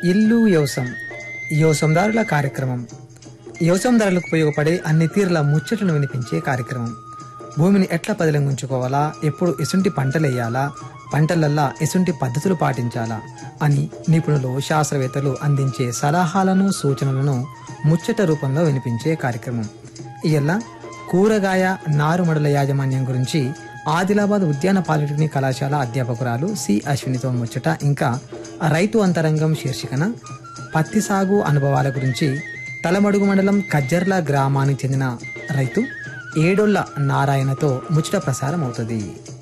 ఇల్లు వ్యవసాయం వ్యవసాయదారుల కార్యక్రమం వ్యవసాయదారులకు ఉపయోగపడే అన్ని తీరుల ముచ్చటను వినిపించే కార్యక్రమం భూమిని ఎట్లా పదిలంగా ఉంచుకోవాలా ఎప్పుడు ఎసుంటి పంటలు వేయాలా పంటలల్లా ఎసుంటి పద్ధతులు పాటించాలా అని నిపుణులు శాస్త్రవేత్తలు అందించే సలహాలను సూచనలను ముచ్చట రూపంలో వినిపించే కార్యక్రమం ఇయల్ల కూరగాయ నారుమడుల యాజమాన్యం గురించి ఆదిలాబాద్ ఉద్యాన పాలిటెక్నిక్ కళాశాల అధ్యాపకురాలు సి అశ్వినితో ముచ్చట ఇంకా రైతు అంతరంగం శీర్షికన పత్తి సాగు అనుభవాల గురించి తలమడుగు మండలం కజ్జర్ల గ్రామానికి చెందిన రైతు ఏడొల్ల నారాయణతో ముచ్చట ప్రసారం అవుతుంది